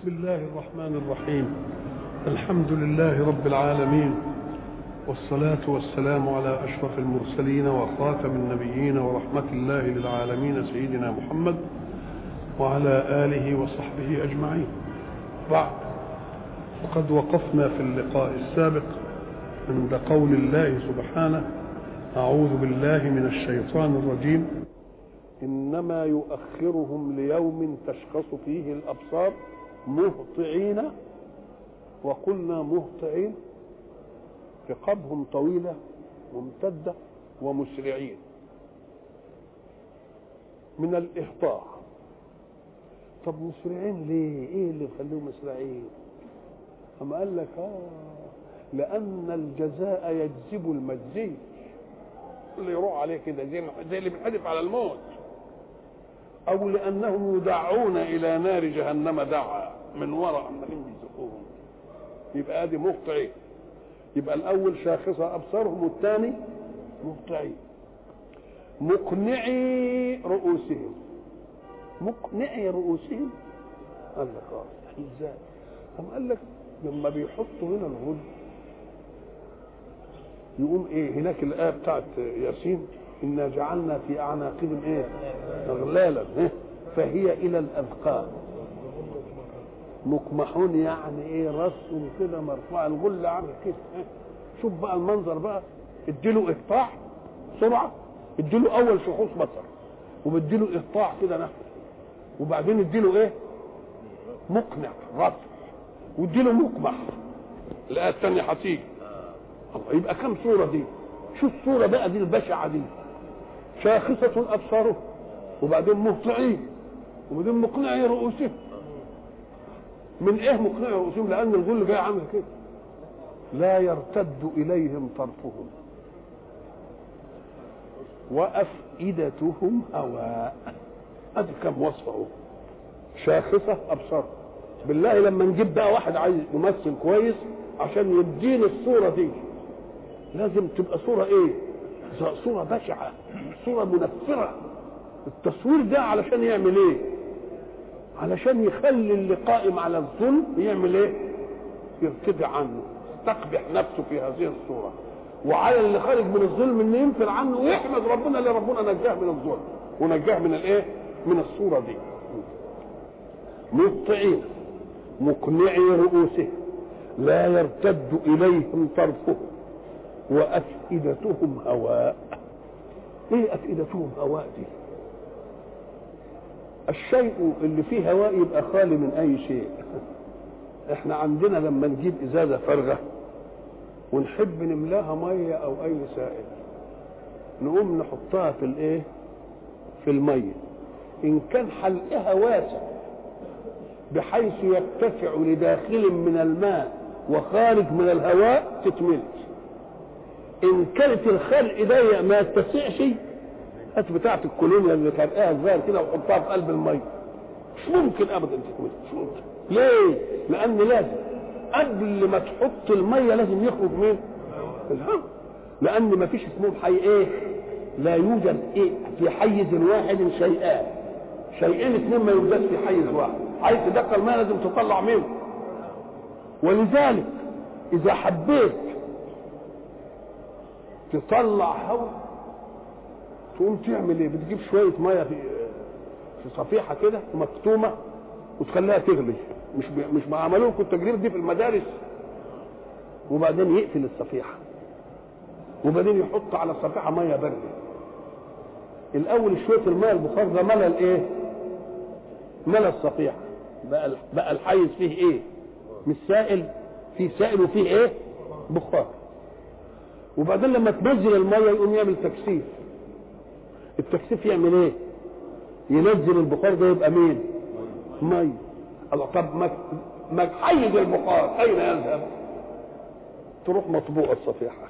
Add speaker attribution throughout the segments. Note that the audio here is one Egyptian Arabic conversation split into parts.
Speaker 1: بسم الله الرحمن الرحيم الحمد لله رب العالمين والصلاة والسلام على أشرف المرسلين وخاتم النبيين ورحمة الله للعالمين سيدنا محمد وعلى آله وصحبه أجمعين بعد وقد وقفنا في اللقاء السابق عند قول الله سبحانه أعوذ بالله من الشيطان الرجيم إنما يؤخرهم ليوم تشخص فيه الأبصار مهطعين وقلنا مهطعين رقابهم طويلة ممتدة ومسرعين من الإهطاع طب مسرعين ليه؟ إيه اللي يخليهم مسرعين؟ أما قال لك آه لأن الجزاء يجذب المجزي اللي يروح عليه كده زي زي اللي بينحدف على الموت أو لأنهم يدعون إلى نار جهنم دعا من وراء عمالين بيزقوهم يبقى ادي مقطعين يبقى الاول شاخصه ابصارهم والثاني مقطعين مقنعي رؤوسهم مقنعي رؤوسهم قال لك اه ازاي؟ قام قال لك لما بيحطوا هنا الغل يقوم ايه هناك الايه بتاعت ياسين انا جعلنا في اعناقهم ايه اغلالا إيه؟ فهي الى الاذقان مقمحون يعني ايه راسهم كده مرفوع الغل عامل كده شوف بقى المنظر بقى اديله اقطاع سرعه اديله اول شخوص بصر وبديله اقطاع كده نفس وبعدين اديله ايه مقنع رفع واديله مقمح الايه الثانيه هتيجي الله يبقى كم صوره دي شو الصوره بقى دي البشعه دي شاخصه ابصارهم وبعدين مهطعين وبعدين مقنعي رؤوسهم من ايه مقنع رؤوسهم لان الغل جاي عامل كده لا يرتد اليهم طرفهم وافئدتهم هواء ادي كم وصفه اهو شاخصه ابصار بالله لما نجيب بقى واحد عايز ممثل كويس عشان يديني الصوره دي لازم تبقى صوره ايه صوره بشعه صوره منفره التصوير ده علشان يعمل ايه علشان يخلي اللي قائم على الظلم يعمل ايه يرتدع عنه تقبح نفسه في هذه الصورة وعلى اللي خارج من الظلم انه ينفر عنه ويحمد ربنا اللي ربنا نجاه من الظلم ونجاه من الايه من الصورة دي مبطعين مقنعي رؤوسهم لا يرتد اليهم طرفهم وافئدتهم هواء ايه افئدتهم هواء دي الشيء اللي فيه هواء يبقى خالي من اي شيء احنا عندنا لما نجيب ازازه فارغه ونحب نملاها ميه او اي سائل نقوم نحطها في الايه في الميه ان كان حلقها واسع بحيث يرتفع لداخل من الماء وخارج من الهواء تتملي ان كانت الخلق ضيق ما يتسعش هات بتاعت الكولونيا اللي فرقها صغير كده وحطها في قلب الميه مش ممكن ابدا تكمل مش ممكن ليه؟ لان لازم قبل ما تحط الميه لازم يخرج مين؟ الهواء لان ما فيش اسمهم حي ايه؟ لا يوجد ايه في حيز واحد شيئان شيئين اثنين ما يوجد في حيز واحد عايز تدخل الميه لازم تطلع منه ولذلك اذا حبيت تطلع هواء تقوم تعمل ايه بتجيب شويه ميه في في صفيحه كده مكتومه وتخليها تغلي مش ب... مش ما عملوا لكم التجربه دي في المدارس وبعدين يقفل الصفيحه وبعدين يحط على الصفيحه ميه بارده الاول شويه الميه البخار ده ملى الايه ملى الصفيحه بقى بقى الحيز فيه ايه مش سائل فيه سائل وفيه ايه بخار وبعدين لما تنزل الميه يقوم يعمل تكثيف التكثيف يعمل ايه ينزل البخار ده يبقى مين ميه الله طب ما ما حيز البخار اين يذهب تروح مطبوع الصفيحه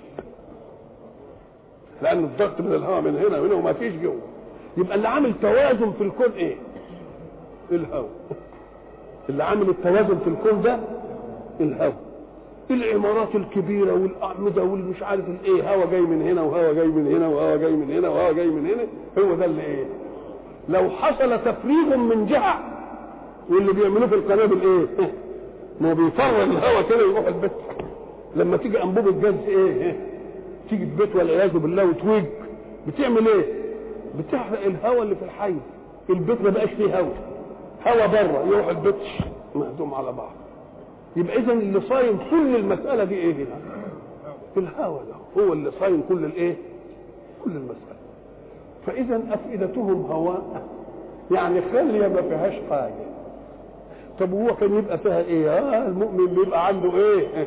Speaker 1: لان الضغط من الهواء من هنا وهنا وما فيش جوه يبقى اللي عامل توازن في الكون ايه الهواء اللي عامل التوازن في الكون ده الهواء العمارات الكبيره والاعمده والمش عارف الايه هوا جاي من هنا وهوا جاي من هنا وهوا جاي من هنا وهوا جاي من هنا هو ده اللي ايه لو حصل تفريغ من جهه واللي بيعملوه في القنابل ايه ما هو بيفرغ الهواء كده يروح البيت لما تيجي انبوبه جاز ايه تيجي البيت والعياذ بالله وتوج بتعمل ايه بتحرق الهواء اللي في الحي البيت ما بقاش فيه هواء هواء بره يروح البيت مهدوم على بعض يبقى اذا اللي صايم كل المساله دي ايه هنا الهوى ده هو اللي صايم كل الايه كل المساله فاذا افئدتهم هواء يعني خاليه ما فيهاش حاجه طب هو كان يبقى فيها ايه اه المؤمن بيبقى عنده ايه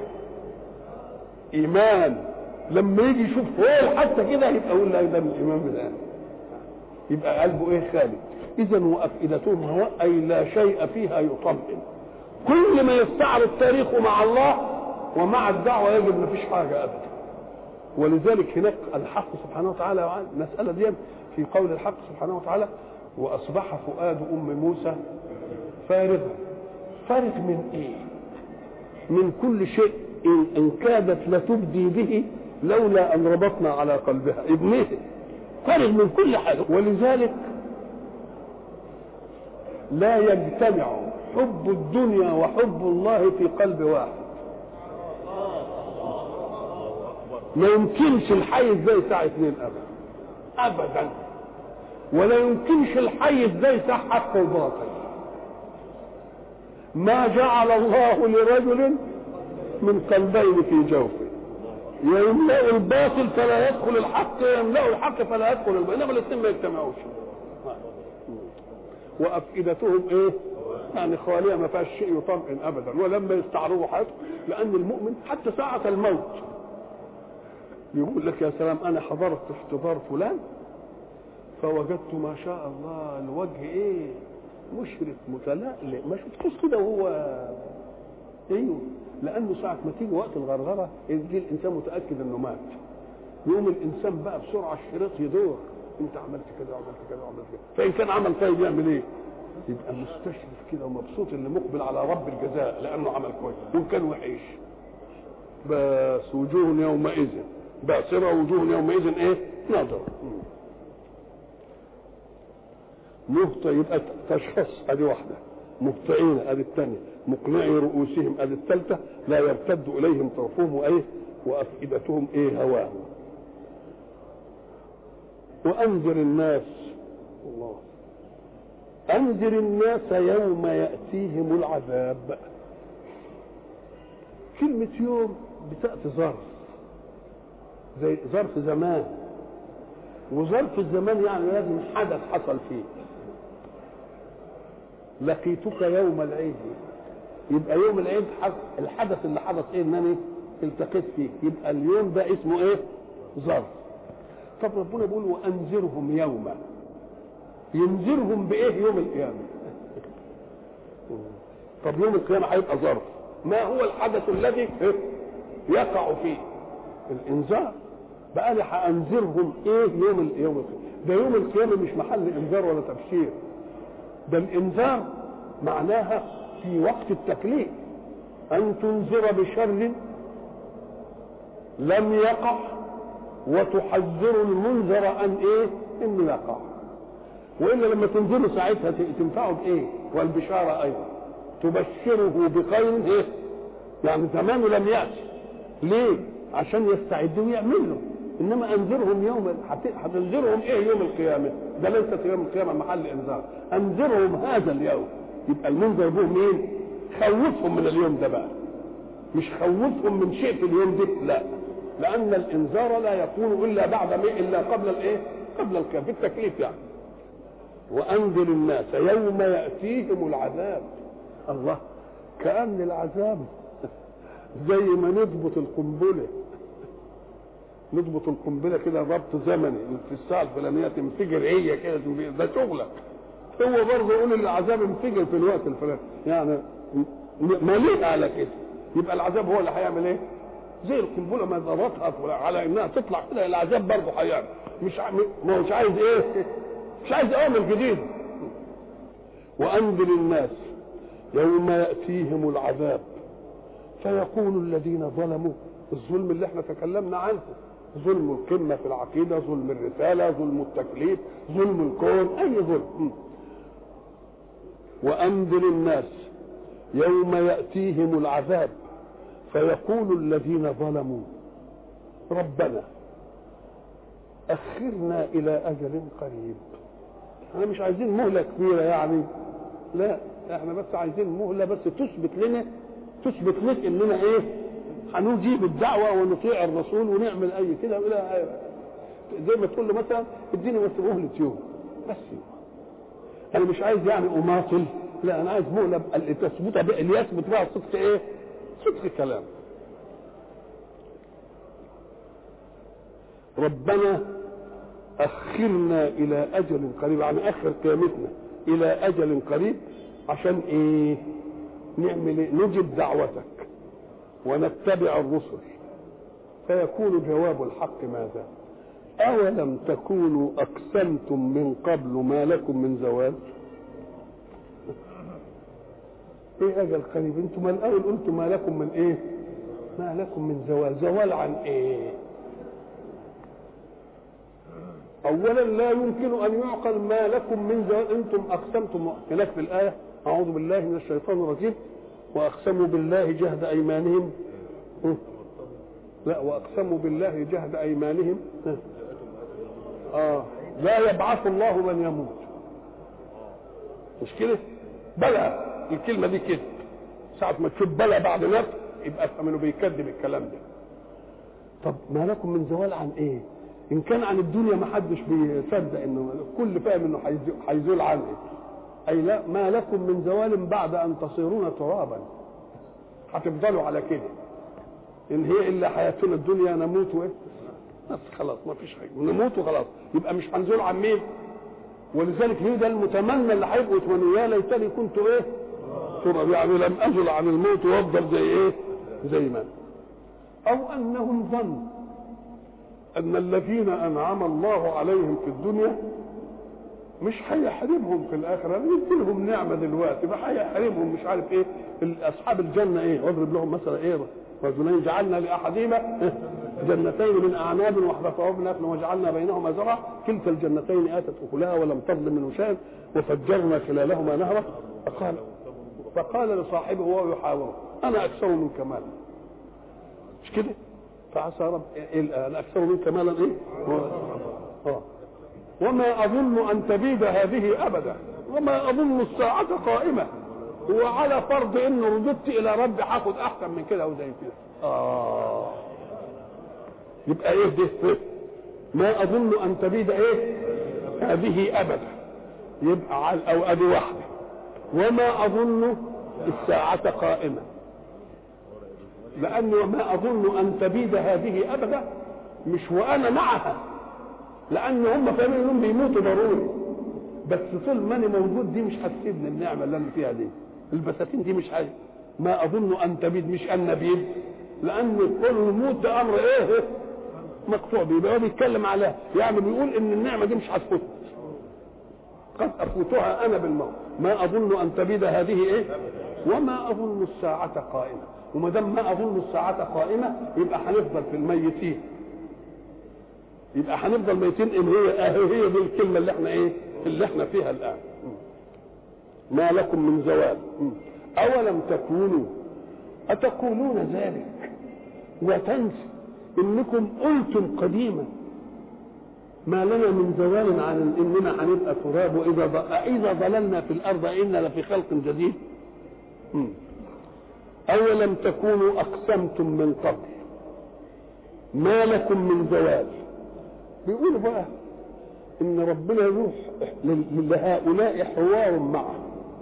Speaker 1: ايمان لما يجي يشوف فوق حتى كده يبقى يقول لا ده من الايمان بالله يبقى قلبه ايه خالي اذا وافئدتهم هواء اي لا شيء فيها يطمئن كل ما يستعرض تاريخه مع الله ومع الدعوه يجد ما فيش حاجه ابدا ولذلك هناك الحق سبحانه وتعالى المساله دي في قول الحق سبحانه وتعالى واصبح فؤاد ام موسى فارغا فارغ من ايه من كل شيء إن, إن كادت لتبدي به لولا أن ربطنا على قلبها ابنه فارغ من كل حاجة ولذلك لا يجتمع حب الدنيا وحب الله في قلب واحد ما يمكنش الحي ازاي ساعة اثنين ابدا ابدا ولا يمكنش الحي ازاي ساعة حق وباطل ما جعل الله لرجل من قلبين في جوفه يملأ الباطل فلا يدخل الحق يملأ الحق فلا يدخل الباطل انما الاثنين ما يجتمعوش وافئدتهم ايه يعني خاليه ما فيهاش شيء يطمئن ابدا ولما يستعرضوا حياتهم لان المؤمن حتى ساعه الموت يقول لك يا سلام انا حضرت احتضار فلان فوجدت ما شاء الله الوجه ايه مشرف متلألئ ما شفتوش كده وهو ايوه لانه ساعه ما تيجي وقت الغرغره يجي الانسان متاكد انه مات يقوم الانسان بقى بسرعه الشريط يدور انت عملت كده وعملت كده وعملت كده فان كان عمل طيب يعمل ايه؟ يبقى مستشرف كده ومبسوط اللي مقبل على رب الجزاء لانه عمل كويس وان كان وحش بس وجوه يومئذ باسرة وجوه يومئذ ايه؟ ناظرة مهطع يبقى تشخص ادي واحده مهطعين ادي الثانيه مقنعي رؤوسهم ادي الثالثه لا يرتد اليهم طرفهم وايه وافئدتهم ايه هواهم وانذر الناس الله انذر الناس يوم ياتيهم العذاب كلمه يوم بتاتي ظرف زي ظرف زمان وظرف الزمان يعني لازم حدث حصل فيه لقيتك يوم العيد يبقى يوم العيد الحدث اللي حدث ايه انني التقيت فيه يبقى اليوم ده اسمه ايه ظرف طب ربنا بيقول وانذرهم يوما ينذرهم بايه يوم القيامه طب يوم القيامه هيبقى ظرف ما هو الحدث الذي يقع فيه الانذار بقى انا هانذرهم ايه يوم يوم القيامه ده يوم القيامه مش محل انذار ولا تبشير ده الانذار معناها في وقت التكليف ان تنذر بشر لم يقع وتحذر المنذر ان ايه انه يقع والا لما تنذره ساعتها تنفعه بايه والبشاره ايضا تبشره بخير ايه يعني زمانه لم ياتي ليه عشان يستعد ويعمل له انما انذرهم يوم هتنذرهم ايه يوم القيامه ده ليست يوم القيامه محل انذار انذرهم هذا اليوم يبقى المنذر به مين خوفهم من اليوم ده بقى مش خوفهم من شيء في اليوم ده لا لان الانذار لا يكون الا بعد ما الا قبل الايه قبل القيامه في التكليف يعني وانذر الناس يوم ياتيهم العذاب الله كان العذاب زي ما نضبط القنبله نضبط القنبله كده ضبط زمني في الساعه الفلانيه تنفجر هي كده ده شغلك هو برضه يقول العذاب انفجر في الوقت الفلاني يعني مليء على كده يبقى العذاب هو اللي هيعمل ايه؟ زي القنبله ما ضبطها على انها تطلع كده العذاب برضه هيعمل مش ما هوش عايز ايه؟ مش عايز اوامر جديد وانذر الناس يوم ياتيهم العذاب فيقول الذين ظلموا الظلم اللي احنا تكلمنا عنه ظلم القمة في العقيدة ظلم الرسالة ظلم التكليف ظلم الكون أي ظلم وأنذر الناس يوم يأتيهم العذاب فيقول الذين ظلموا ربنا أخرنا إلى أجل قريب احنا مش عايزين مهلة كبيرة يعني لا احنا بس عايزين مهلة بس تثبت لنا تثبت لك اننا ايه هنجيب الدعوة ونطيع الرسول ونعمل اي كده الى زي ما تقول له مثلا اديني بس مهلة يوم بس يوم. انا مش عايز يعني اماطل لا انا عايز مهلة اللي تثبت اللي يثبت بها صدق ايه صدق كلام ربنا أخرنا إلى أجل قريب يعني أخر قيامتنا إلى أجل قريب عشان إيه؟ نعمل إيه؟ نجب دعوتك ونتبع الرسل فيكون جواب الحق ماذا؟ أولم تكونوا أقسمتم من قبل ما لكم من زوال؟ إيه أجل قريب؟ أنتم الأول قلتم ما لكم من إيه؟ ما لكم من زوال، زوال عن إيه؟ اولا لا يمكن ان يعقل ما لكم من زوال انتم اقسمتم هناك في الايه اعوذ بالله من الشيطان الرجيم واقسموا بالله جهد ايمانهم لا واقسموا بالله جهد ايمانهم اه لا يبعث الله من يموت مش كده بلى الكلمه دي كده ساعه ما تشوف بلى بعد نفس يبقى افهم انه بيكذب الكلام ده طب ما لكم من زوال عن ايه ان كان عن الدنيا ما حدش بيصدق انه كل فاهم انه هيزول عنه اي لا ما لكم من زوال بعد ان تصيرون ترابا هتفضلوا على كده ان هي الا حياتنا الدنيا نموت وايه بس خلاص ما فيش حاجه نموت وخلاص يبقى مش هنزول عن مين ولذلك هي ده المتمنى اللي هيبقوا يتمنوا يا ليتني كنت ايه تراب يعني لم ازل عن الموت وافضل زي ايه زي ما او انهم ظنوا ان الذين انعم الله عليهم في الدنيا مش هيحرمهم في الاخره يدي لهم نعمه دلوقتي ما هيحرمهم مش عارف ايه اصحاب الجنه ايه واضرب لهم مثلا ايه رجلين جعلنا لاحدهما جنتين من اعناب وحدثهم نخل وجعلنا بينهما زرعا كلتا الجنتين اتت اكلها ولم تظلم منه شيئا وفجرنا خلالهما نهرا فقال فقال لصاحبه وهو يحاوره انا اكثر منك مالا مش كده فعسى رب انا اكثر منك مالا ايه آه. وما اظن ان تبيد هذه ابدا وما اظن الساعه قائمه وعلى فرض انه رددت الى ربي هاخد احسن من كده وزي كده اه يبقى ايه ده ما اظن ان تبيد ايه هذه ابدا يبقى على او ادي واحده وما اظن الساعه قائمه لانه ما اظن ان تبيد هذه ابدا مش وانا معها لان هم فاهمين انهم بيموتوا ضروري بس طول ما انا موجود دي مش هتسيبني النعمه اللي انا فيها دي البساتين دي مش حاجه ما اظن ان تبيد مش ان نبيد لان كل الموت ده امر ايه مقطوع بيه يبقى هو بيتكلم عليها يعني بيقول ان النعمه دي مش هتفوت قد افوتها انا بالموت ما اظن ان تبيد هذه ايه وما اظن الساعه قائمه وما دام ما اظن الساعه قائمه يبقى هنفضل في الميتين يبقى هنفضل ميتين ان هي هي دي الكلمه اللي احنا ايه اللي احنا فيها الان ما لكم من زوال اولم تكونوا اتقولون ذلك وتنسوا انكم قلتم قديما ما لنا من زوال عن اننا هنبقى تراب واذا اذا ضللنا في الارض انا لفي خلق جديد اولم تكونوا اقسمتم من قبل ما لكم من زوال بيقولوا بقى ان ربنا يروح لهؤلاء حوار معه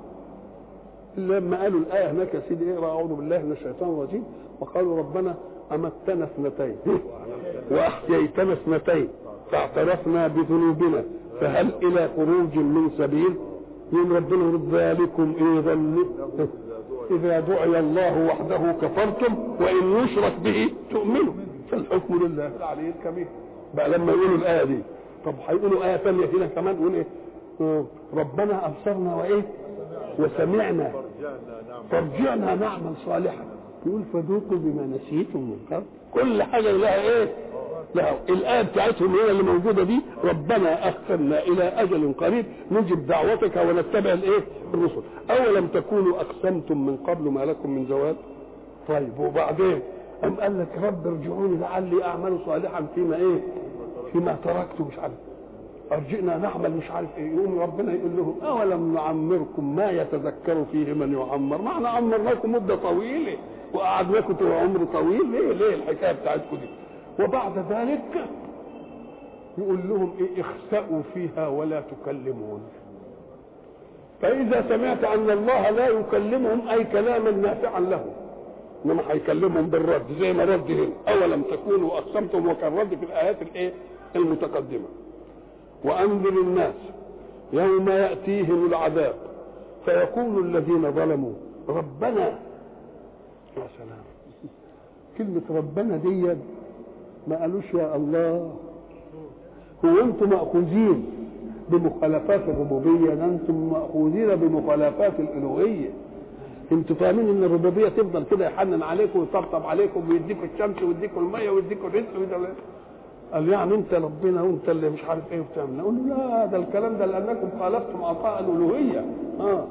Speaker 1: لما قالوا الايه هناك يا سيدي اقرا اعوذ بالله من الشيطان الرجيم وقالوا ربنا امتنا اثنتين واحييتنا اثنتين فاعترفنا بذنوبنا فهل الى خروج من سبيل يوم ربنا يرد ذلكم ايه ظن اذا دعي الله وحده كفرتم وان يشرك به تؤمنوا فالحكم لله العلي الكبير بقى لما يقولوا الايه دي طب هيقولوا ايه ثانيه هنا كمان يقول ايه ربنا ابصرنا وايه وسمعنا فارجعنا نعمل صالحا يقول فذوقوا بما نسيتم من قبل كل حاجه لها ايه لا الآية بتاعتهم هي اللي موجودة دي ربنا أخرنا إلى أجل قريب نجب دعوتك ونتبع الإيه؟ الرسل أولم تكونوا أقسمتم من قبل ما لكم من زوال طيب وبعدين أم قال لك رب ارجعوني لعلي أعمل صالحا فيما إيه؟ فيما تركت مش عارف أرجئنا نعمل مش عارف إيه يقوم ربنا يقول لهم أولم نعمركم ما يتذكر فيه من يعمر ما احنا عمرناكم مدة طويلة وقعدناكم طول عمر طويل ليه ليه الحكاية بتاعتكم دي وبعد ذلك يقول لهم ايه اخسأوا فيها ولا تكلمون فإذا سمعت أن الله لا يكلمهم أي كلاما نافعا لهم إنما هيكلمهم بالرد زي ما رد هنا أولم تكونوا أقسمتم وكان رد في الآيات الإيه المتقدمة وأنذر الناس يوم يأتيهم العذاب فيقول الذين ظلموا ربنا يا سلام كلمة ربنا دي ما قالوش يا الله هو انتم مأخوذين بمخالفات الربوبية ده انتم مأخوذين بمخالفات الألوهية انتوا فاهمين ان الربوبية تفضل كده يحنن عليكم ويطبطب عليكم ويديكم الشمس ويديكم المية ويديكم الرزق ويديكم قال يعني انت ربنا وانت اللي مش عارف ايه وبتعمل نقول له لا ده الكلام ده لانكم خالفتم عطاء الالوهيه اه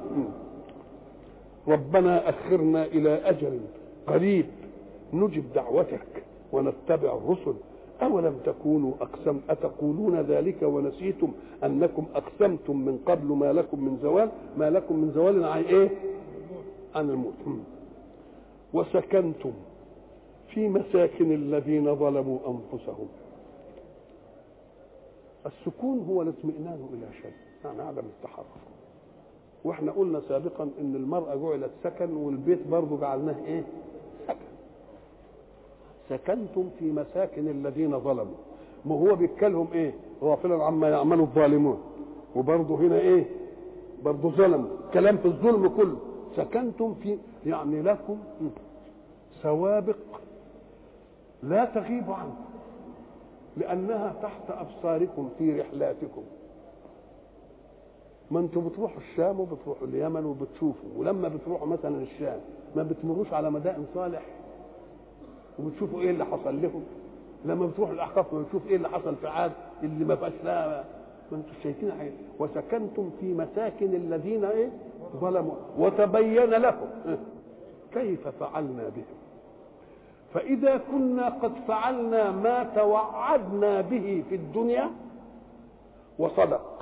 Speaker 1: ربنا اخرنا الى اجل قريب نجب دعوتك ونتبع الرسل أولم تكونوا أقسم أتقولون ذلك ونسيتم أنكم أقسمتم من قبل ما لكم من زوال ما لكم من زوال عن إيه عن الموت وسكنتم في مساكن الذين ظلموا أنفسهم السكون هو الاطمئنان إلى شيء يعني عدم التحرك واحنا قلنا سابقا ان المرأة جعلت سكن والبيت برضه جعلناه ايه سكن سكنتم في مساكن الذين ظلموا ما هو بيتكلم ايه غافلا عما يعمل الظالمون وبرضه هنا ايه برضه ظلموا كلام في الظلم كله سكنتم في يعني لكم سوابق لا تغيب عنكم لانها تحت ابصاركم في رحلاتكم ما انتوا بتروحوا الشام وبتروحوا اليمن وبتشوفوا ولما بتروحوا مثلا الشام ما بتمروش على مدائن صالح وبتشوفوا ايه اللي حصل لهم لما بتروحوا الاحقاف بتشوف ايه اللي حصل في عاد اللي ما بقاش لها ما انتوا شايفين حاجه وسكنتم في مساكن الذين ايه ظلموا وتبين لكم كيف فعلنا بهم فاذا كنا قد فعلنا ما توعدنا به في الدنيا وصدق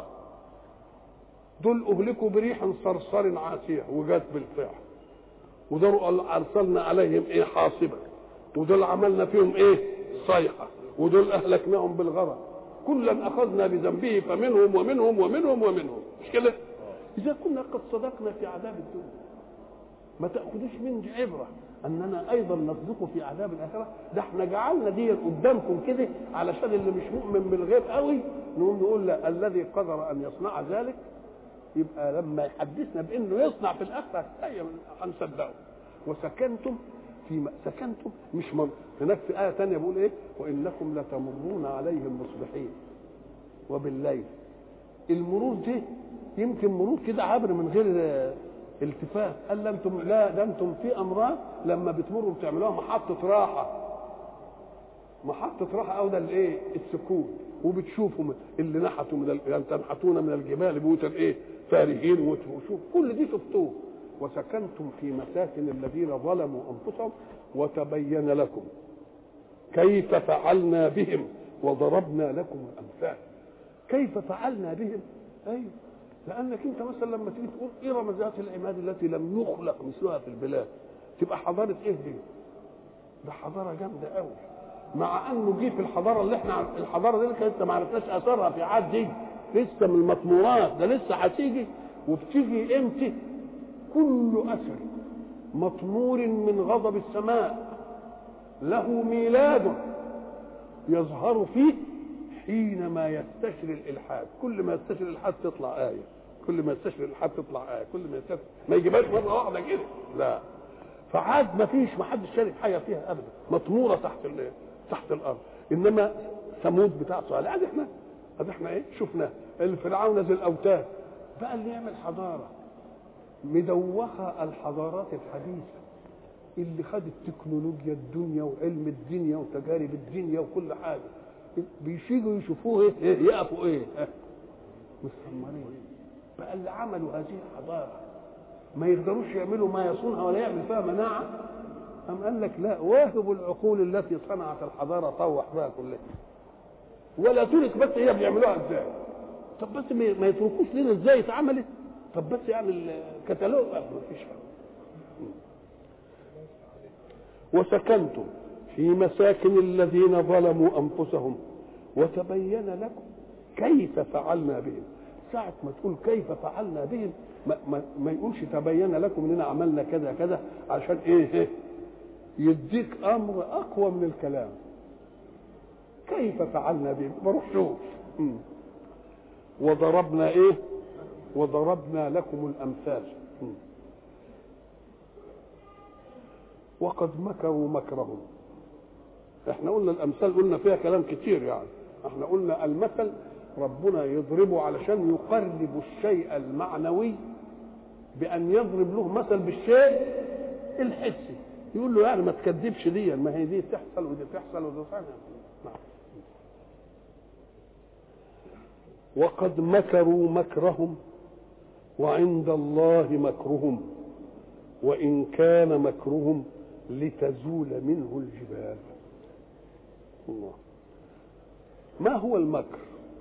Speaker 1: دول اهلكوا بريح صرصر عاتيه وجات بالفعل ودول ارسلنا عليهم ايه حاصبا ودول عملنا فيهم ايه صيحه ودول اهلكناهم بالغرق كلا اخذنا بذنبه فمنهم ومنهم ومنهم ومنهم مش كده اذا كنا قد صدقنا في عذاب الدنيا ما تاخذوش من عبره اننا ايضا نصدق في عذاب الاخره ده احنا جعلنا دي قدامكم كده علشان اللي مش مؤمن بالغيب قوي نقوم نقول لا الذي قدر ان يصنع ذلك يبقى لما يحدثنا بانه يصنع في الاخره هنصدقه وسكنتم في سكنتم مش مر... هناك في آية ثانية بيقول إيه؟ وإنكم لتمرون عليهم مصبحين وبالليل. المرور دي يمكن مرور كده عبر من غير التفات، قال لا أنتم لا ده أنتم في أمراض لما بتمروا بتعملوها محطة راحة. محطة راحة أو ده الإيه؟ السكون وبتشوفوا اللي نحتوا من يعني تنحتون من الجبال بيوتا إيه؟ فارهين وشوف كل دي شفتوه. وسكنتم في مساكن الذين ظلموا انفسهم وتبين لكم كيف فعلنا بهم وضربنا لكم الامثال كيف فعلنا بهم ايوه لانك انت مثلا لما تيجي تقول ايه رمزات العماد التي لم يخلق مثلها في البلاد تبقى حضاره ايه دي ده حضاره جامده قوي مع انه جه في الحضاره اللي احنا الحضاره دي لسه ما عرفناش اثرها في عاد دي لسه من المطمورات ده لسه هتيجي وبتيجي امتى كل اثر مطمور من غضب السماء له ميلاد يظهر فيه حينما يستشري الالحاد كل ما يستشري الالحاد تطلع ايه كل ما يستشري الالحاد تطلع ايه كل ما يستشري ما يجيبهاش مره واحده كده لا فعاد ما فيش ما حدش شارك حاجه فيها ابدا مطموره تحت تحت الارض انما ثمود بتاع صالح ادي احنا ادي احنا ايه شفنا الفرعون ذي الاوتاد بقى اللي يعمل حضاره مدوخة الحضارات الحديثة اللي خدت تكنولوجيا الدنيا وعلم الدنيا وتجارب الدنيا وكل حاجة بيشيجوا يشوفوه ايه يقفوا ايه مستمرين بقى اللي عملوا هذه الحضاره ما يقدروش يعملوا ما يصونها ولا يعمل فيها مناعه أم قال لك لا واهب العقول التي صنعت الحضاره طوح بها كلها ولا ترك بس هي بيعملوها ازاي طب بس ما يتركوش لنا ازاي اتعملت طب بس يعني الكتالوج ما فيش وسكنتم في مساكن الذين ظلموا انفسهم وتبين لكم كيف فعلنا بهم ساعة ما تقول كيف فعلنا بهم ما, ما, ما يقولش تبين لكم اننا عملنا كذا كذا عشان ايه يديك امر اقوى من الكلام كيف فعلنا بهم بروح شوف وضربنا ايه وضربنا لكم الامثال وقد مكروا مكرهم احنا قلنا الامثال قلنا فيها كلام كتير يعني احنا قلنا المثل ربنا يضربه علشان يقرب الشيء المعنوي بان يضرب له مثل بالشيء الحسي يقول له يعني ما تكذبش دي ما هي دي تحصل ودي تحصل ودي تحصل نعم. وقد مكروا مكرهم وعند الله مكرهم وإن كان مكرهم لتزول منه الجبال الله ما هو المكر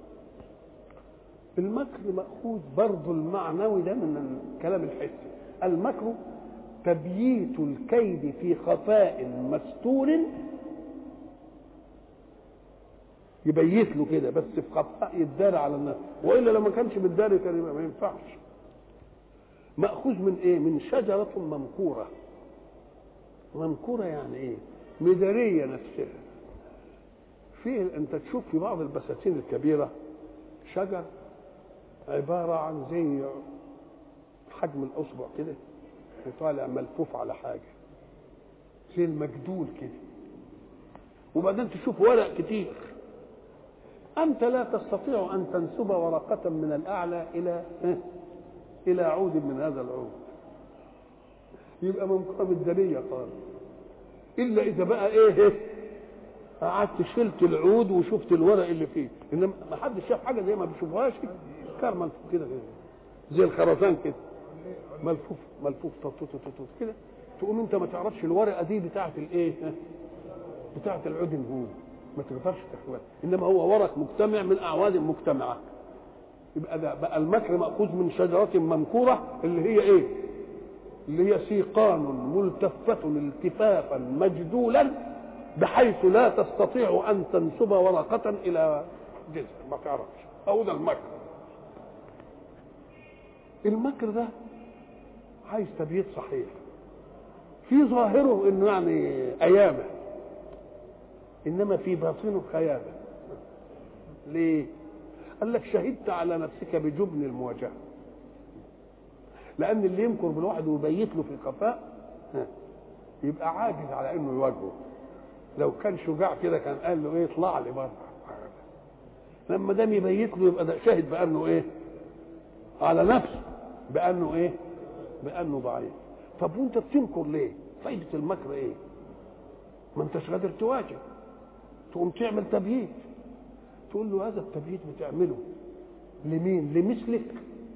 Speaker 1: المكر مأخوذ برضو المعنوي ده من الكلام الحسي المكر تبييت الكيد في خفاء مستور يبيت له كده بس في خفاء يتدارى على الناس والا لو ما كانش بالداري كان ما ينفعش ماخوذ من ايه من شجره ممكوره ممكوره يعني ايه مداريه نفسها في انت تشوف في بعض البساتين الكبيره شجر عباره عن زي حجم الاصبع كده وطالع ملفوف على حاجه زي المجدول كده وبعدين تشوف ورق كتير أنت لا تستطيع أن تنسب ورقة من الأعلى إلى إلى عود من هذا العود يبقى منقطة بالدنية خالص إلا إذا بقى إيه قعدت شلت العود وشفت الورق اللي فيه إنما ما حدش شاف حاجة زي ما بيشوفهاش كار ملفوف كده زي الخرزان كده ملفوف ملفوف تطوط كده تقوم انت ما تعرفش الورقه دي بتاعه الايه بتاعه العود هو ما تقدرش تحويها انما هو ورق مجتمع من اعواد مجتمعه يبقى ده بقى المكر ماخوذ من شجره ممكوره اللي هي ايه اللي هي سيقان ملتفة التفافا مجدولا بحيث لا تستطيع ان تنسب ورقة الى جذع ما تعرفش او ده المكر المكر ده عايز تبييت صحيح في ظاهره انه يعني ايامه انما في باطنه خيابه ليه قال لك شهدت على نفسك بجبن المواجهه لان اللي يمكر بالواحد ويبيت له في خفاء يبقى عاجز على انه يواجهه لو كان شجاع كده كان قال له ايه اطلع لي بره لما دام يبيت له يبقى ده شاهد بانه ايه على نفسه بانه ايه بانه ضعيف طب وانت بتنكر ليه فايده المكر ايه ما انتش قادر تواجه تقوم تعمل تبييت تقول له هذا التبييت بتعمله لمين لمثلك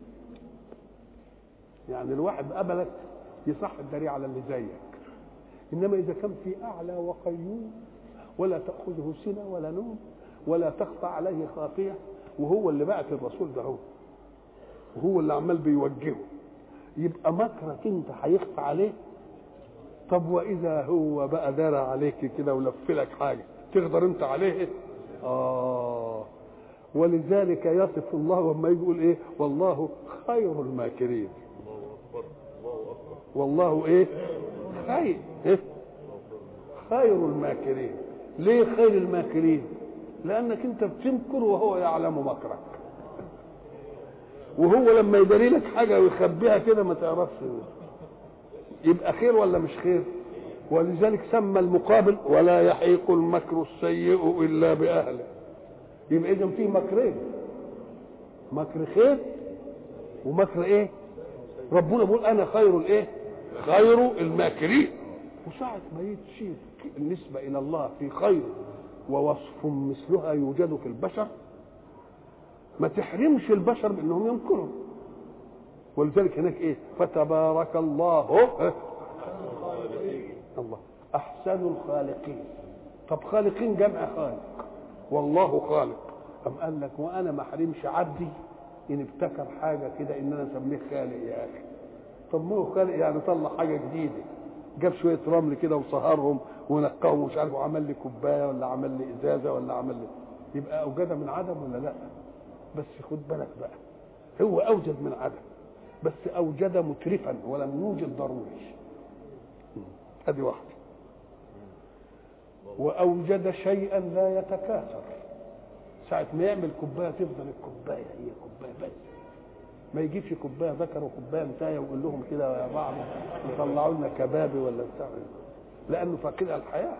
Speaker 1: يعني الواحد قبلك يصح الدري على اللي زيك انما اذا كان في اعلى وقيوم ولا تاخذه سنه ولا نوم ولا تخفى عليه خافيه وهو اللي بعت الرسول ده هو وهو اللي عمال بيوجهه يبقى مكرك انت هيخفى عليه طب واذا هو بقى دار عليك كده ولف لك حاجه تقدر انت عليه اه ولذلك يصف الله لما يقول ايه والله خير الماكرين والله ايه خير إيه؟ خير الماكرين ليه خير الماكرين لانك انت بتمكر وهو يعلم مكرك وهو لما يداري لك حاجه ويخبيها كده ما تعرفش يبقى خير ولا مش خير ولذلك سمى المقابل ولا يحيق المكر السيء الا باهله يبقى اذا في مكرين مكر خير ومكر ايه ربنا بيقول انا خير الايه خير الماكرين وساعة ما يتشير النسبة إلى الله في خير ووصف مثلها يوجد في البشر ما تحرمش البشر بانهم ينكروا ولذلك هناك ايه فتبارك الله الله احسن الخالقين طب خالقين جمع خالق والله خالق أم قال لك وانا ما احرمش عبدي ان ابتكر حاجه كده ان انا اسميه خالق يا اخي طب ما هو خالق يعني طلع حاجه جديده جاب شويه رمل كده وصهرهم ونقاهم ومش عارف وعمل لي كوبايه ولا عمل لي ازازه ولا عمل لي يبقى اوجد من عدم ولا لا بس خد بالك بقى هو اوجد من عدم بس اوجد مترفا ولم يوجد ضروري هذه واحده واوجد شيئا لا يتكاثر ساعة ما يعمل كوباية تفضل الكوباية هي كوباية بس ما يجيبش كوباية ذكر وكوباية انتاية ويقول لهم كده يا بعض يطلعوا لنا كبابي ولا بتاع لأنه فاقدها الحياة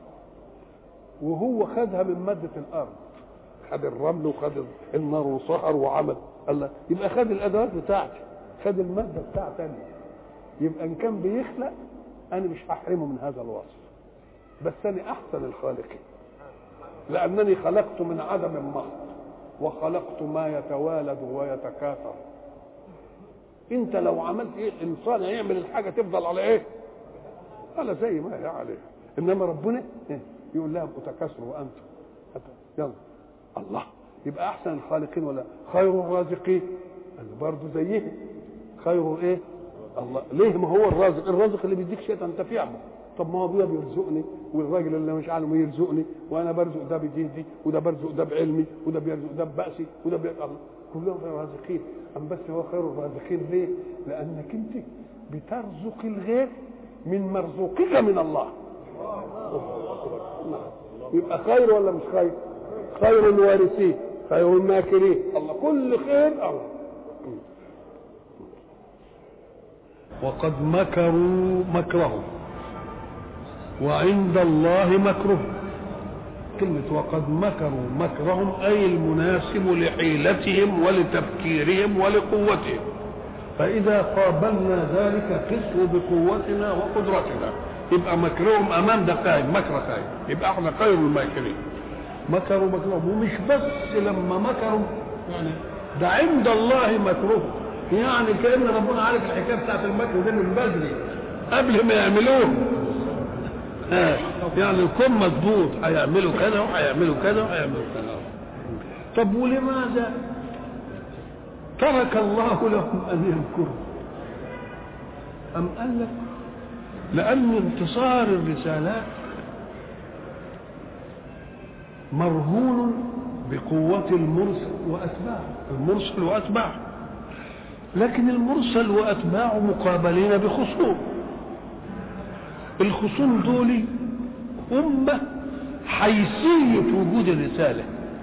Speaker 1: وهو خدها من مادة الأرض خد الرمل وخد النار وصهر وعمل الله يبقى خد الأدوات بتاعتي خد المادة بتاعتي يبقى إن كان بيخلق أنا مش هحرمه من هذا الوصف بس أنا أحسن الخالقين لأنني خلقت من عدم محض وخلقت ما يتوالد ويتكاثر انت لو عملت ايه الانسان هيعمل الحاجه تفضل على ايه على زي ما هي عليه انما ربنا إيه؟ يقول لها تكاثروا وانتم يلا الله يبقى احسن الخالقين ولا خير الرازقين برضه زيه خير ايه الله ليه ما هو الرازق الرازق اللي بيديك شيء انت فيه طب ما هو ابويا بيرزقني والراجل اللي مش عالم يرزقني وانا برزق ده بجهدي وده برزق ده بعلمي وده بيرزق ده ببأسي وده بيرزق الله كلهم رازقين ام بس هو خير الرازقين ليه؟ لانك انت بترزق الغير من مرزوقك من الله يبقى خير ولا مش خير؟ خير الوارثين خير الماكرين الله كل خير الله وقد مكروا مكرهم وعند الله مكره كلمة وقد مكروا مكرهم أي المناسب لحيلتهم ولتفكيرهم ولقوتهم فإذا قابلنا ذلك قسوا بقوتنا وقدرتنا يبقى مكرهم أمام ده قائم مكر قائم يبقى احنا خير الماكرين مكروا مكرهم ومش بس لما مكروا يعني ده عند الله مكروه يعني كأن ربنا عارف الحكاية بتاعت المكر دي من بدري قبل ما يعملوه آه. يعني الكون مضبوط هيعملوا كذا وهيعملوا كذا وهيعملوا كذا طب ولماذا ترك الله لهم ان يمكروا ام قال لك لان انتصار الرسالات مرهون بقوة المرسل وأتباعه المرسل وأتباعه لكن المرسل وأتباعه مقابلين بخصوم الخصوم دول هم حيثية وجود الرسالة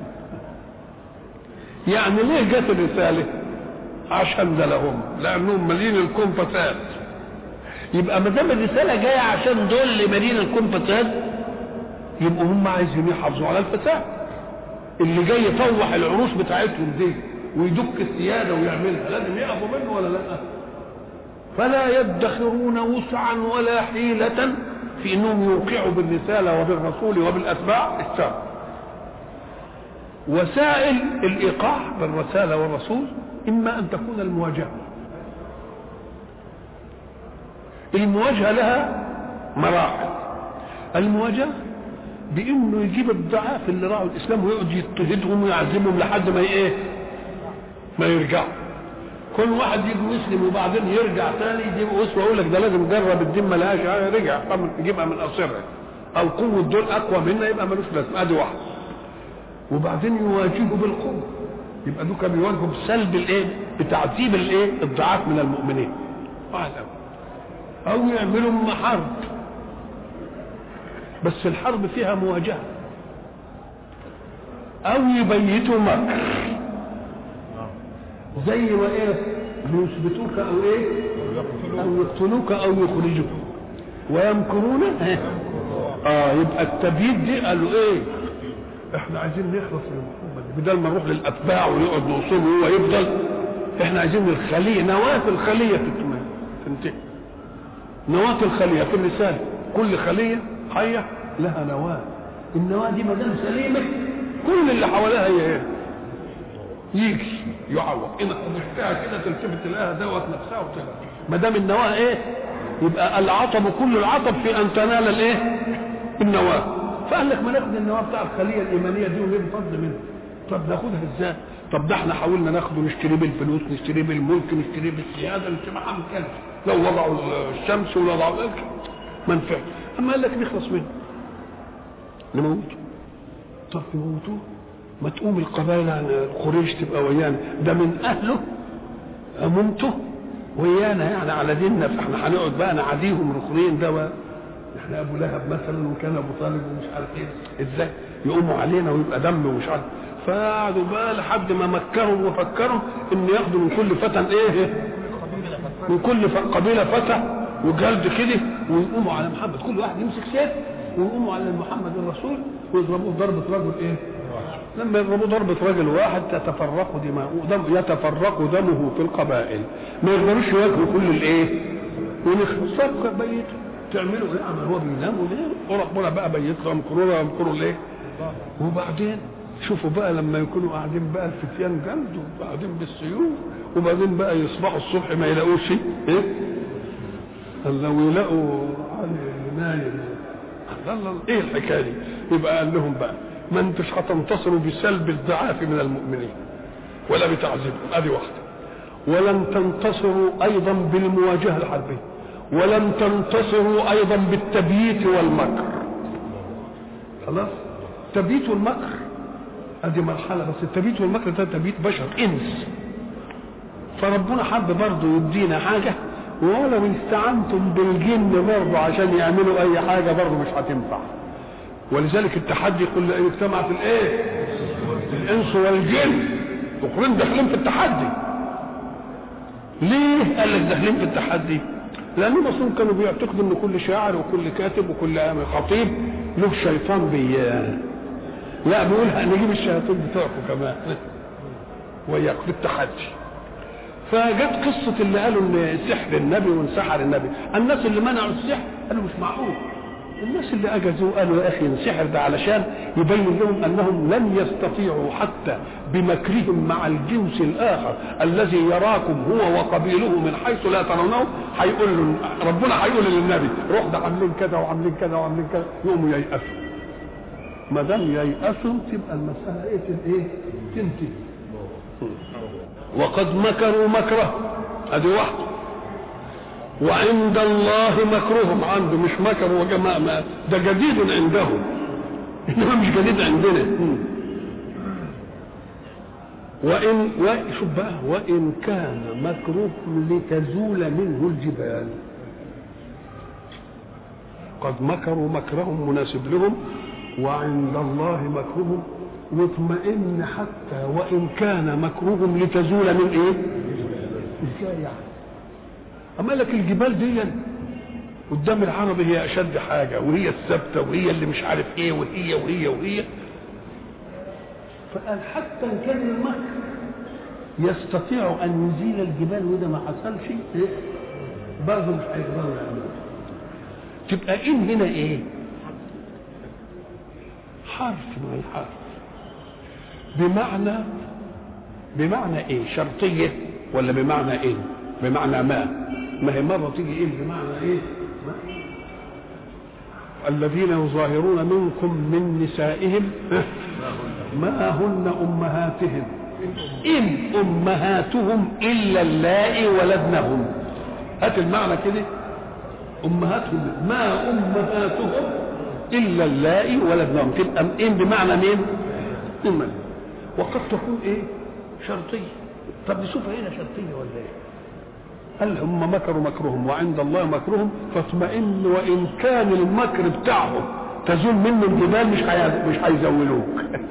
Speaker 1: يعني ليه جت الرسالة عشان ده لهم لأنهم مالين الكون فساد يبقى ما دام الرسالة جاية عشان دول اللي مالين الكون فساد يبقوا هم عايزين يحافظوا على الفساد اللي جاي يطوح العروش بتاعتهم دي ويدك السيادة ويعملها لازم يقفوا منه ولا لا فلا يدخرون وسعا ولا حيلة في انهم يوقعوا بالرسالة وبالرسول وبالاتباع الشر وسائل الايقاع بالرسالة والرسول اما ان تكون المواجهة المواجهة لها مراحل المواجهة بانه يجيب الضعاف اللي راعوا الاسلام ويقعد يضطهدهم ويعذبهم لحد ما ايه ما يرجعوا كل واحد يجي يسلم وبعدين يرجع تاني يجيب اسوه يقول لك ده لازم جرب الدين ما لهاش رجع يجيبها من اصرها او قوه دول اقوى منا يبقى ملوش لازمه ادي واحد وبعدين يواجهوا بالقوه يبقى دول كانوا بيواجهوا بسلب الايه؟ بتعذيب الايه؟ الضعاف من المؤمنين واحد او يعملوا حرب بس الحرب فيها مواجهه او يبيتوا مكر زي ما ايه يثبتوك او ايه او يقتلوك او يخرجوك ويمكرون اه يبقى التبييت دي قالوا ايه احنا عايزين نخلص من محمد بدل ما نروح للاتباع ويقعد نوصله وهو يفضل احنا عايزين الخليه نواه الخليه تنتهي نواه الخليه في الرساله كل خليه حيه لها نواه النواه دي ما دام سليمه كل اللي حواليها هي ايه يجي يعوق ان خدشتها كده تلتفت تلاقيها دوت نفسها وتبقى ما دام النواه ايه يبقى العطب كل العطب في ان تنال الايه النواه فقال لك ما ناخد النواه بتاع الخليه الايمانيه دي ونجيب فضل منها طب ناخدها ازاي طب ده احنا حاولنا ناخده نشتريه بالفلوس نشتريه بالملك نشتريه بالسياده نشتريه ما كان لو وضعوا الشمس ولا وضعوا الأكل ما نفعش اما قال لك نخلص منه نموته طب نموتوه ما تقوم القبائل عن قريش تبقى ويانا ده من اهله اممته ويانا يعني على ديننا فاحنا هنقعد بقى نعاديهم ركنين ده بقى. احنا ابو لهب مثلا وكان ابو طالب ومش عارف ايه ازاي يقوموا علينا ويبقى دم ومش عارف فقعدوا بقى لحد ما مكرهم وفكروا ان ياخدوا من كل فتى ايه من كل ف- قبيله فتى وجلد كده ويقوموا على محمد كل واحد يمسك سيف ويقوموا على محمد الرسول ويضربوه ضربه رجل ايه لما يضربوا ضربة رجل واحد تتفرق دماؤه دم يتفرق دمه في القبائل ما يقدروش يواجهوا كل الايه ونخلص طب بيت تعملوا ايه عمل هو بينام وليه وربنا بقى بيت له يمكروا يمكروا ليه وبعدين شوفوا بقى لما يكونوا قاعدين بقى الفتيان جنب وقاعدين بالسيوف وبعدين بقى يصبحوا الصبح ما يلاقوش شيء ايه قال لو يلاقوا علي نايم قال الله ايه الحكايه دي يبقى قال لهم بقى ما انتش هتنتصروا بسلب الضعاف من المؤمنين ولا بتعذيبهم ادي واحده ولن تنتصروا ايضا بالمواجهه الحربيه ولن تنتصروا ايضا بالتبييت والمكر خلاص التبييت والمكر ادي مرحله بس التبييت والمكر ده تبييت بشر انس فربنا حب برضه يدينا حاجه ولو استعنتم بالجن برضه عشان يعملوا اي حاجه برضه مش هتنفع ولذلك التحدي يقول ان اجتمعت الايه الانس والجن الاخرين داخلين في التحدي ليه قال لك داخلين في التحدي لانهم اصلا كانوا بيعتقدوا ان كل شاعر وكل كاتب وكل خطيب له شيطان بي لا بيقول نجيب الشياطين بتوعكم كمان وياك في التحدي فجت قصة اللي قالوا ان سحر النبي وانسحر النبي الناس اللي منعوا السحر قالوا مش معقول الناس اللي اجزوا قالوا يا اخي السحر ده علشان يبين لهم انهم لن يستطيعوا حتى بمكرهم مع الجنس الاخر الذي يراكم هو وقبيله من حيث لا ترونه هيقول له ربنا هيقول للنبي روح ده عاملين كذا وعاملين كذا وعاملين كذا يقوموا ييأسوا ما دام ييأسوا تبقى المسألة ايه ايه تنتهي وقد مكروا مكره ادي واحده وعند الله مكرهم عنده مش مكر وجماعة ما ده جديد عندهم انما مش جديد عندنا وان شوف بقى وان كان مكرهم لتزول منه الجبال قد مكروا مكرهم مناسب لهم وعند الله مكرهم واطمئن حتى وان كان مكرهم لتزول من ايه؟ ازاي يعني؟ اما لك الجبال دي قدام العربي هي اشد حاجه وهي الثابته وهي اللي مش عارف ايه وهي وهي وهي فقال حتى ان كان المكر يستطيع ان يزيل الجبال وده ما حصلش إيه؟ برضه مش هيقدروا يعملوا تبقى ان هنا ايه؟ حرف من الحرف بمعنى بمعنى ايه؟ شرطيه ولا بمعنى ايه؟ بمعنى ما ما هي مرة تيجي ايه بمعنى ايه ما. الذين يظاهرون منكم من نسائهم ما هن امهاتهم ان امهاتهم الا اللائي ولدنهم هات المعنى كده امهاتهم ما امهاتهم الا اللائي ولدنهم تبقى ان بمعنى مين إما. وقد تكون ايه شرطيه طب نشوفها هنا شرطيه ولا ايه قال هم مكروا مكرهم وعند الله مكرهم فاطمئن وان كان المكر بتاعهم تزول منه الجبال مش حي... مش هيزولوك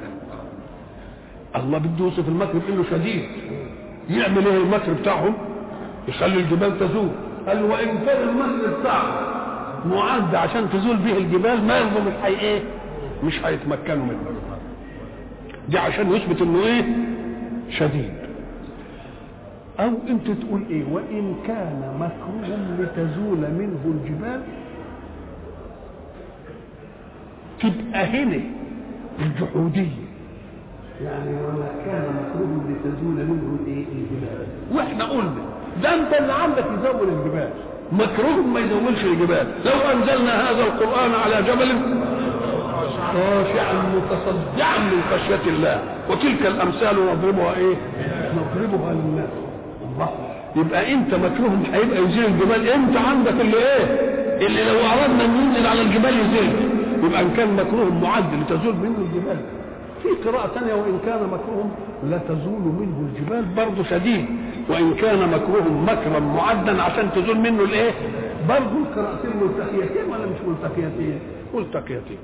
Speaker 1: الله بده يوصف المكر بانه شديد يعمل ايه المكر بتاعهم يخلي الجبال تزول قال وان كان المكر بتاعهم معد عشان تزول به الجبال ما يرضى مش حي ايه مش هيتمكنوا منه دي عشان يثبت انه ايه شديد او انت تقول ايه وان كان مكرهم لتزول منه الجبال تبقى هنا الجحودية يعني وما كان مكروه لتزول منه ايه الجبال واحنا قلنا ده انت اللي عندك يزول الجبال مكروه ما يزولش الجبال لو انزلنا هذا القران على جبل خاشعا متصدعا من خشيه الله وتلك الامثال نضربها ايه نضربها للناس الله يبقى انت مكروه هيبقى يزيل الجبال انت عندك اللي ايه اللي لو اردنا ان ينزل على الجبال يزيل يبقى ان كان مكروه معد لتزول منه الجبال في قراءة ثانية وإن كان مكروه لا تزول منه الجبال برضه شديد وإن كان مكروه مكرا معدا عشان تزول منه الإيه؟ برضه القراءتين ملتقيتين ولا مش ملتقيتين؟ ملتقيتين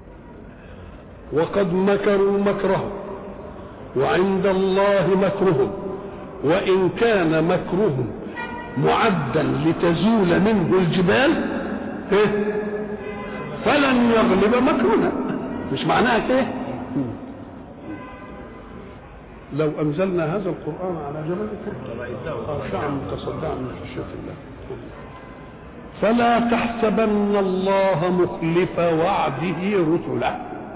Speaker 1: وقد مكروا مكرهم وعند الله مكرهم وإن كان مكرهم معدا لتزول منه الجبال إيه؟ فلن يغلب مكرنا مش معناها كده لو انزلنا هذا القران على جبل خاشعا متصدعا من خشيه الله فلا تحسبن الله مخلف وعده رسله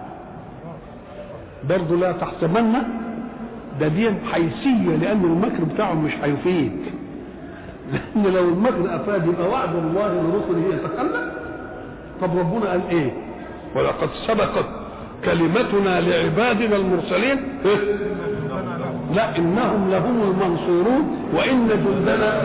Speaker 1: برضه لا تحسبن ده دي حيثيه لان المكر بتاعه مش هيفيد لان لو المكر افاد يبقى وعد الله لرسله يتخلف طب ربنا قال ايه ولقد سبقت كلمتنا لعبادنا المرسلين إيه؟ لا انهم لهم المنصورون وان جندنا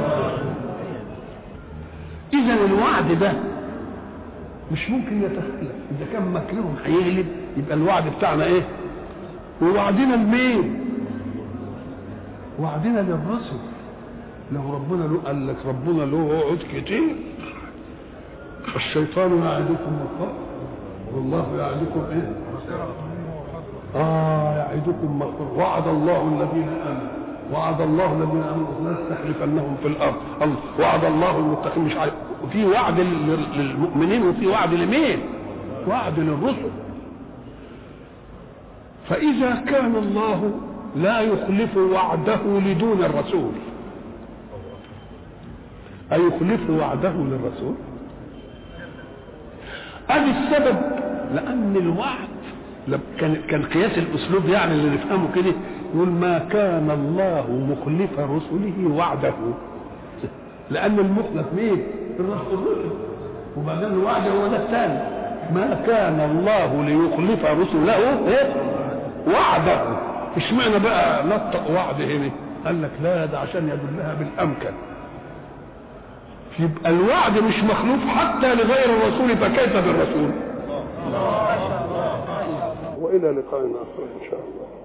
Speaker 1: اذا الوعد ده مش ممكن يتخلف اذا كان مكرهم هيغلب يبقى الوعد بتاعنا ايه ووعدنا لمين وعدنا للرسل لو ربنا له قال لك ربنا له وعود كتير الشيطان يعدكم الفقر والله يعدكم ايه اه يعدكم مغفرة وعد الله الذين امنوا وعد الله الذين امنوا لنستخلفنهم في الارض وعد الله المتقين مش عارف في وعد للمؤمنين وفي وعد لمين وعد للرسل فاذا كان الله لا يخلف وعده لدون الرسول أيخلف وعده للرسول ادي السبب لان الوعد كان كان قياس الاسلوب يعني اللي نفهمه كده يقول ما كان الله مخلف رسله وعده لان المخلف مين؟ الرسول وبعدين الوعد هو ده الثاني ما كان الله ليخلف رسله إيه؟ وعده اشمعنى بقى نطق وعد هنا؟ قال لك لا ده عشان يدلها بالامكن يبقى الوعد مش مخلوف حتى لغير الرسول فكيف بالرسول والى لقاء اخر ان شاء الله